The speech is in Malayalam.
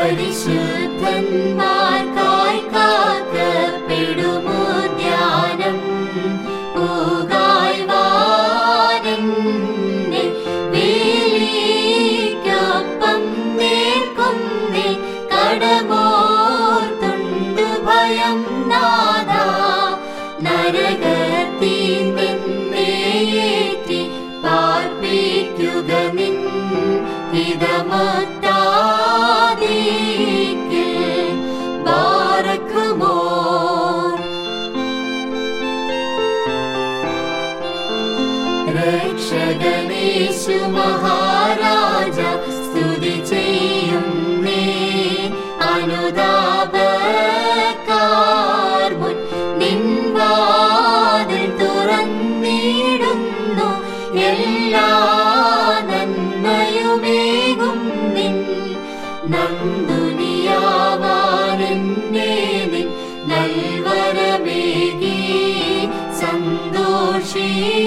പരിശുദ്ധന്മാർക്കായി കാക്കപ്പെടുമുദ്യാനം പൂകായ് വാനെന്നെ വേലിക്കൊപ്പം നേർക്കുന്നേ കടമോർത്തുണ്ട് ഭയം നാദ നരകത്തിൽ നിന്നേറ്റി പാർപ്പിക്കുക നിൻ ഹിതമത്താദിക്ക് ബാറക്കുമോ രക്ഷകനേശു മഹാരാജ സ്തുതി ചെയ്യുന്നേ അനുതാപക്കാർമുൻ നിൻവാതിൽ തുറന്നിടുന്നു എല്ലാ നന്മയുമേകും നിൻ നന്ദുനിയാവാനെന്നെ നിൻ നൽവരമേകി സന്തോഷീ